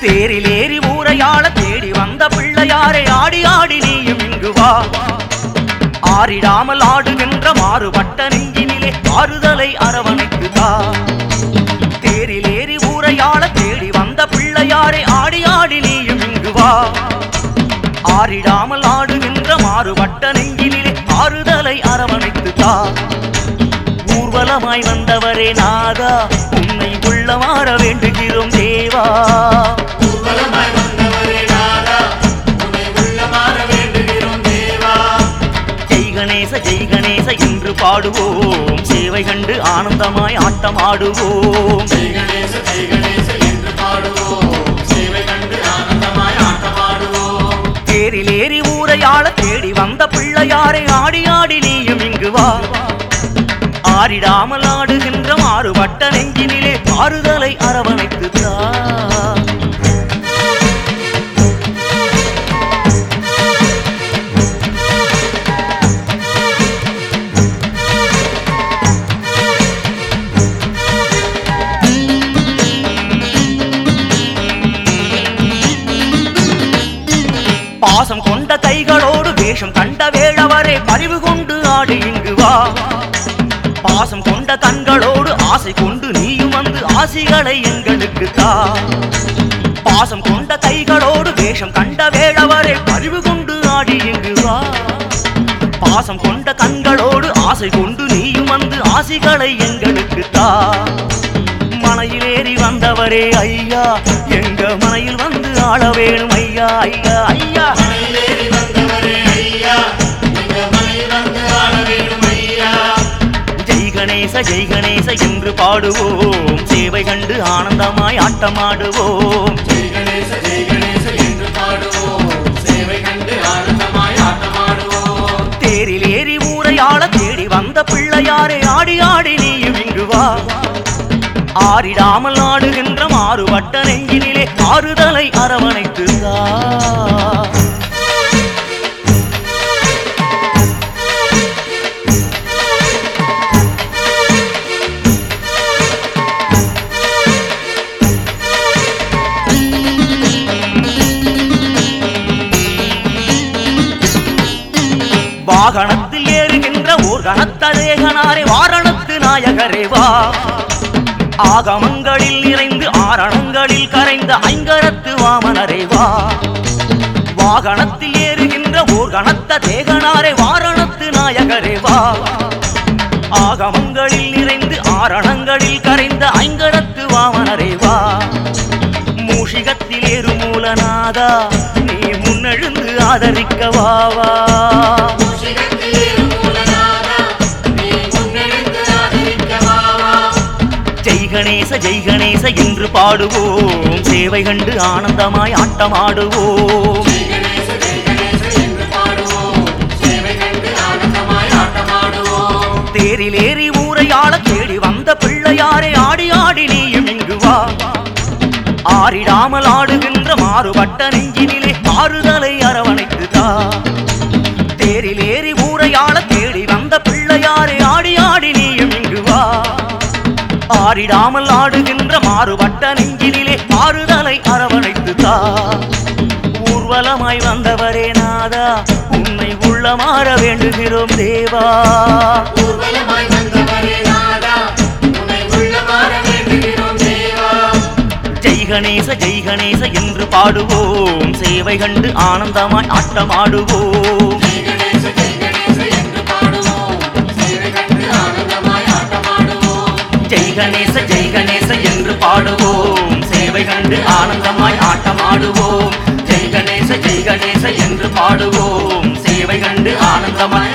தேரில் ஏறி ஊரையாள தேடி வந்த பிள்ளையாரை ஆடி ஆடி நீயும் இங்கு வா ஆறிடாமல் ஆடுகின்ற மாறுபட்ட நெஞ்சினிலே ஆறுதலை அரவணைத்து தா தேரில் ஏறி ஊரையாள தேடி வந்த பிள்ளையாரை ஆடி ஆடி நீயும் இங்கு வா ஆறிடாமல் ஆடுகின்ற மாறுபட்ட நெஞ்சினிலே ஆறுதலை அரவணைத்து தா ஊர்வலமாய் வந்தவரே நாதா உன்னை உள்ளமாற வேண்டுகிறோம் தேவா ஊர்வலமாய் வந்தவரே நாதா, உன்னை உள்ளமாற வேண்டுகிறோம் தேவா. ஜெய் கணேச ஜெய் கணேச என்று பாடுவோம் சேவை கண்டு ஆனந்தமாய் ஆட்டமாடுவோம் ஜெய் கணேச, ஜெய் கணேச என்று பாடுவோம். சேவை கண்டு ஆனந்தமாய் ஆட்டமாடுவோம். தேரில் ஏறி ஊரையாள தேடி வந்த பிள்ளையாரை ஆடி ஆடி நீயும் இங்கு வா ஆறிடாமல் ஆடுகின்ற மாறுபட்ட நெஞ்சினிலே ஆறுதலை அரவணைத்து தா பாசம் கொண்ட கைகளோடு வேஷம் கண்ட வேளவரே பரிவு கொண்டு ஆடு இங்கு வா பாசம் கொண்ட கண்களோடு ஆசை கொண்டு நீயும் வந்து ஆசிகளை எங்களுக்கு தா பாசம் கொண்ட கைகளோடு வேஷம் கண்ட வேளவரே பரிவு கொண்டு ஆடி இங்கு வா பாசம் கொண்ட கண்களோடு ஆசை கொண்டு நீயும் வந்து ஆசிகளை எங்களுக்கு தா மனையில் வந்தவரே ஐயா எங்க மனையில் வந்து ஆள வேணும் ஐயா ஐயா ஐயா மலையிலேறி வந்தவரே ஐயா, எங்க மலையில் வந்து ஆள வேணும் ஐயா. ஜெய் கணேச ஜெய் கணேச என்று பாடுவோம் சேவை கண்டு ஆனந்தமாய் ஆட்டமாடுவோம் ஜெய் கணேச, ஜெய் கணேச என்று பாடுவோம். சேவை கண்டு ஆனந்தமாய் ஆட்டமாடுவோம். தேரில் ஏறி ஊரையாள தேடி வந்த பிள்ளையாரை ஆடி ஆடி நீயும் இங்கு வா ஆறிடாமல் ஆடுகின்ற மாறுபட்ட நெஞ்சினிலே ஆறுதலை அரவணைத்து தா வாகனத்தில் ஏறுகின்ற ஓர் கனத்ததேகனாரே வாரணத்து நாயகரே வா ஆகமங்களில் நிறைந்து ஆரணங்களில் கரைந்த ஐங்கரத்து வாமனரே வா வாகனத்தில் ஏறுகின்ற ஓர் கனத்த தேகனாரே வாரணத்து நாயகரே வா ஆகமங்களில் நிறைந்து ஆரணங்களில் கரைந்த ஐங்கரத்து வாமனரே வா மூஷிகத்தில் ஏறு மூலநாதா நீ முன்னெழுந்து ஆதரிக்க வாவா மூஷிகத்திலே மூலநாதா, நீ முன்னெடுத்து ஆதரிக்க வா வா. ஜெய் கணேச ஜெய் கணேச என்று பாடுவோம் சேவை கண்டு ஆனந்தமாய் ஆட்டமாடுவோம் ஜெய் கணேச, ஜெய் கணேச என்று பாடுவோம். சேவை கண்டு ஆனந்தமாய் ஆட்டமாடுவோம். தேரில் ஏறி ஊரையாள தேடி வந்த பிள்ளையாரை ஆடி ஆடி நீயும் இங்கு வா ஆறிடாமல் ஆடுகின்ற மாறுபட்ட நெஞ்சினிலே ஆறுதலை அரவணைத்து தா தேரில் ஏறி ஊரையாள தேடி வந்த பிள்ளையாரை ஆடி ஆடி நீயும் இங்கு வா ஆறிடாமல் ஆடுகின்ற மாறுபட்ட நெஞ்சினிலே ஆறுதலை அரவணைத்து தா ஊர்வலமாய் வந்தவரே நாதா உன்னை உள்ளமாற வேண்டுகிறோம் தேவா ஊர்வலமாய் வந்தவரே நாதா, உன்னை உள்ளமாற வேண்டுகிறோம் தேவா. ஜெய் கணேச ஜெய் கணேச என்று பாடுவோம் சேவை கண்டு ஆனந்தமாய் ஆட்டமாடுவோம் ஜெய் கணேச, ஜெய் கணேச என்று பாடுவோம். சேவை கண்டு ஆனந்தமாய் ஆட்டமாடுவோம். ஜெய் கணேச ஜெய் கணேச என்று பாடுவோம் சேவை கண்டு ஆனந்தமாய் ஆட்டமாடுவோம் ஜெய் கணேச ஜெய் கணேச என்று பாடுவோம் சேவை கண்டு ஆனந்தமாய்